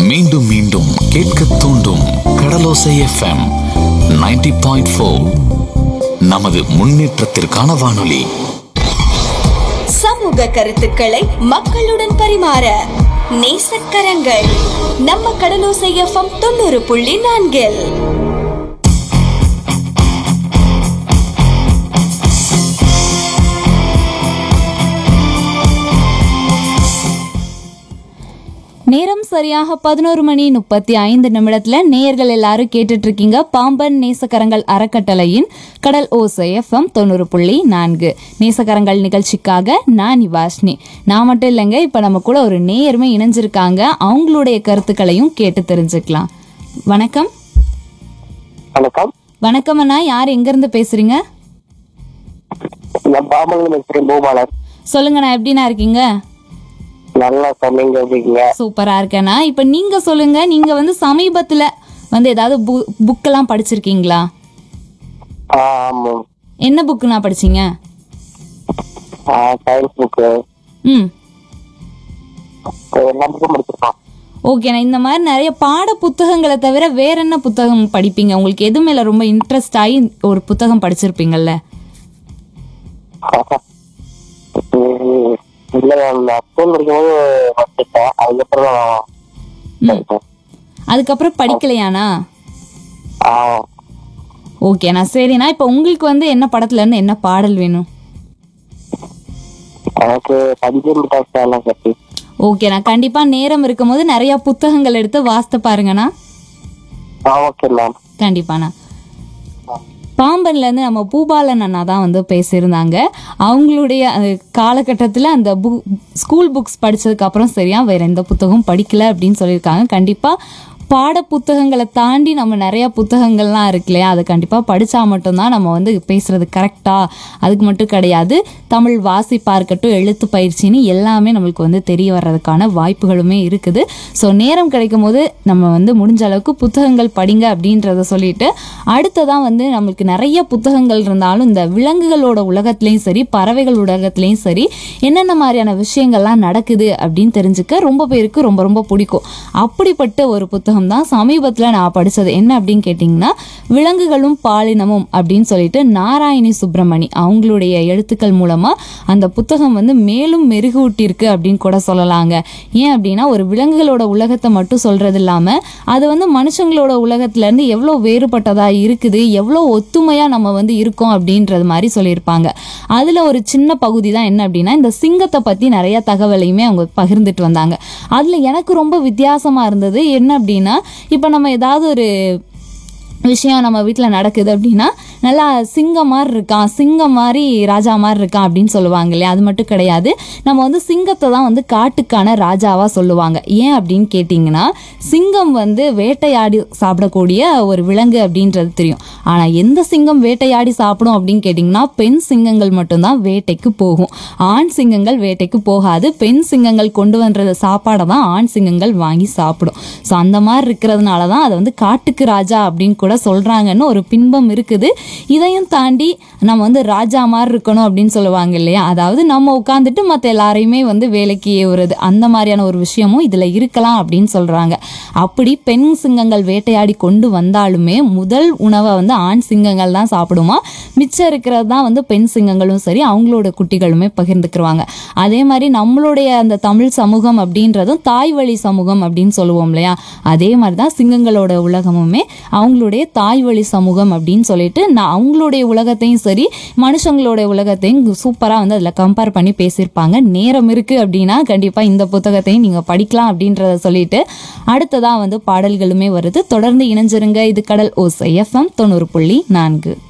மீண்டும் மீண்டும் கேட்க தூண்டும் கடலோசை எஃப்எம் 90.4 பாயிண்ட் ஃபோர் நமது முன்னேற்றத்திற்கான வானொலி சமூக கருத்துக்களை மக்களுடன் பரிமாற நேசக்கரங்கள் நம்ம கடலோசை எஃப்எம் தொண்ணூறு புள்ளி நான்கில் நேரம் சரியாக பதினோரு மணி முப்பத்தி ஐந்து நிமிடத்துல நேயர்கள் எல்லாரும் கேட்டுட்டு இருக்கீங்க பாம்பன் நேசக்கரங்கள் அறக்கட்டளையின் கடல் ஓசை எஃப்எம் தொண்ணூறு புள்ளி நான்கு நேசக்கரங்கள் நிகழ்ச்சிக்காக நான் நிவாஷினி நான் மட்டும் இல்லைங்க இப்ப நம்ம கூட ஒரு நேயருமே இணைஞ்சிருக்காங்க அவங்களுடைய கருத்துக்களையும் கேட்டு தெரிஞ்சுக்கலாம் வணக்கம் வணக்கம் வணக்கம் அண்ணா யார் எங்க இருந்து பேசுறீங்க நான் பாமன் பேசுறேன் பூபாலன் சொல்லுங்கண்ணா எப்படிண்ணா இருக்கீங்க நல்லா சொன்னீங்க இருக்கீங்க சூப்பரா இருக்கேண்ணா இப்ப நீங்க சொல்லுங்க நீங்க வந்து சமீபத்துல வந்து ஏதாவது புக்கெல்லாம் படிச்சிருக்கீங்களா ஆ, ஆமா என்ன புக்குண்ணா படிச்சீங்க சயின்ஸ் புக்கு ம் எல்லா புக்கும் படிச்சிருக்கோம் ஓகேண்ணா இந்த மாதிரி நிறைய பாட புத்தகங்களை தவிர வேற என்ன புத்தகம் படிப்பீங்க உங்களுக்கு எது மேல ரொம்ப இன்ட்ரெஸ்ட் ஆகி ஒரு புத்தகம் படிச்சிருப்பீங்கல்ல உம், இல்ல நான் ஸ்கூல் படிக்கும்போது படிச்சிருக்கேன் அதுக்கப்புறம் ம். படிச்சேன். அதுக்கப்புறம் படிக்கலையாண்ணா ஆ, ஓகேண்ணா சரிண்ணா இப்போ உங்களுக்கு வந்து என்ன படத்துல இருந்து என்ன பாடல் வேணும் எனக்கு படிக்க மிட்டாய் எல்லாம் கட்டி ஓகேண்ணா கண்டிப்பா நேரம் இருக்கும்போது நிறைய புத்தகங்கள் எடுத்து வாசித்து பாருங்கண்ணா ஆ ஓகே மேம் கண்டிப்பாண்ணா பாம்பன்ல இருந்து நம்ம பூபாலன் அண்ணா தான் வந்து பேசியிருந்தாங்க அவங்களுடைய காலகட்டத்தில் அந்த பு ஸ்கூல் புக்ஸ் படிச்சதுக்கு அப்புறம் சரியா வேற எந்த புத்தகமும் படிக்கல அப்படின்னு சொல்லியிருக்காங்க கண்டிப்பா பாட புத்தகங்களை தாண்டி நம்ம நிறைய புத்தகங்கள்லாம் இருக்கு இல்லையா அதை கண்டிப்பாக படித்தா மட்டும்தான் நம்ம வந்து பேசுறது கரெக்டா அதுக்கு மட்டும் கிடையாது தமிழ் வாசிப்பா இருக்கட்டும் எழுத்து பயிற்சின்னு எல்லாமே நம்மளுக்கு வந்து தெரிய வர்றதுக்கான வாய்ப்புகளுமே இருக்குது ஸோ நேரம் கிடைக்கும் போது நம்ம வந்து முடிஞ்ச அளவுக்கு புத்தகங்கள் படிங்க அப்படின்றத சொல்லிட்டு அடுத்ததான் வந்து நம்மளுக்கு நிறைய புத்தகங்கள் இருந்தாலும் இந்த விலங்குகளோட உலகத்துலேயும் சரி பறவைகள் உலகத்துலேயும் சரி என்னென்ன மாதிரியான விஷயங்கள்லாம் நடக்குது அப்படின்னு தெரிஞ்சுக்க ரொம்ப பேருக்கு ரொம்ப ரொம்ப பிடிக்கும் அப்படிப்பட்ட ஒரு புத்தகம் தான் சமீபத்தில் நான் படித்தது என்ன அப்படின்னு கேட்டிங்கன்னா விலங்குகளும் பாலினமும் அப்படின்னு சொல்லிட்டு நாராயணி சுப்பிரமணி அவங்களுடைய எழுத்துக்கள் மூலமாக அந்த புத்தகம் வந்து மேலும் மெருகூட்டியிருக்கு அப்படின்னு கூட சொல்லலாங்க ஏன் அப்படின்னா ஒரு விலங்குகளோட உலகத்தை மட்டும் சொல்றது இல்லாமல் அது வந்து மனுஷங்களோட உலகத்துலேருந்து எவ்வளோ வேறுபட்டதாக இருக்குது எவ்வளோ ஒத்துமையாக நம்ம வந்து இருக்கோம் அப்படின்றது மாதிரி சொல்லியிருப்பாங்க அதில் ஒரு சின்ன பகுதி தான் என்ன அப்படின்னா இந்த சிங்கத்தை பற்றி நிறைய தகவலையுமே அவங்க பகிர்ந்துட்டு வந்தாங்க அதில் எனக்கு ரொம்ப வித்தியாசமாக இருந்தது என்ன அப்படின்னா இப்போ நம்ம ஏதாவது ஒரு விஷயம் நம்ம வீட்டில் நடக்குது அப்படின்னா நல்லா சிங்கம் மாதிரி இருக்கான் சிங்கம் மாதிரி ராஜா மாதிரி இருக்கான் அப்படின்னு சொல்லுவாங்க இல்லையா அது மட்டும் கிடையாது நம்ம வந்து சிங்கத்தை தான் வந்து காட்டுக்கான ராஜாவாக சொல்லுவாங்க ஏன் அப்படின்னு கேட்டிங்கன்னா சிங்கம் வந்து வேட்டையாடி சாப்பிடக்கூடிய ஒரு விலங்கு அப்படின்றது தெரியும் ஆனால் எந்த சிங்கம் வேட்டையாடி சாப்பிடும் அப்படின்னு கேட்டிங்கன்னா பெண் சிங்கங்கள் மட்டும்தான் வேட்டைக்கு போகும் ஆண் சிங்கங்கள் வேட்டைக்கு போகாது பெண் சிங்கங்கள் கொண்டு வந்த சாப்பாடை தான் ஆண் சிங்கங்கள் வாங்கி சாப்பிடும் ஸோ அந்த மாதிரி இருக்கிறதுனால தான் அதை வந்து காட்டுக்கு ராஜா அப்படின்னு கூட சொல்கிறாங்கன்னு ஒரு பின்பம் இருக்குது இதையும் தாண்டி நம்ம வந்து ராஜா மாதிரி இருக்கணும் அப்படின்னு சொல்லுவாங்க இல்லையா அதாவது நம்ம உட்காந்துட்டு மற்ற எல்லாரையுமே வந்து வேலைக்கு ஏவுறது அந்த மாதிரியான ஒரு விஷயமும் இதில் இருக்கலாம் அப்படின்னு சொல்கிறாங்க அப்படி பெண் சிங்கங்கள் வேட்டையாடி கொண்டு வந்தாலுமே முதல் உணவை வந்து ஆண் சிங்கங்கள் தான் சாப்பிடுமா மிச்சம் இருக்கிறது தான் வந்து பெண் சிங்கங்களும் சரி அவங்களோட குட்டிகளுமே பகிர்ந்துக்குருவாங்க அதே மாதிரி நம்மளுடைய அந்த தமிழ் சமூகம் அப்படின்றதும் தாய் வழி சமூகம் அப்படின்னு சொல்லுவோம் இல்லையா அதே மாதிரி தான் சிங்கங்களோட உலகமுமே அவங்களுடைய தாய் வழி சமூகம் அப்படின்னு சொல்லிட்டு நான் அவங்களுடைய உலகத்தையும் சரி மனுஷங்களோட உலகத்தையும் சூப்பராக வந்து அதில் கம்பேர் பண்ணி பேசியிருப்பாங்க நேரம் இருக்குது அப்படின்னா கண்டிப்பாக இந்த புத்தகத்தையும் நீங்கள் படிக்கலாம் அப்படின்றத சொல்லிட்டு அடுத்ததாக வந்து பாடல்களுமே வருது தொடர்ந்து இணைஞ்சிருங்க இது கடல் ஓசை எஃப்எம் தொண்ணூறு புள்ளி நான்கு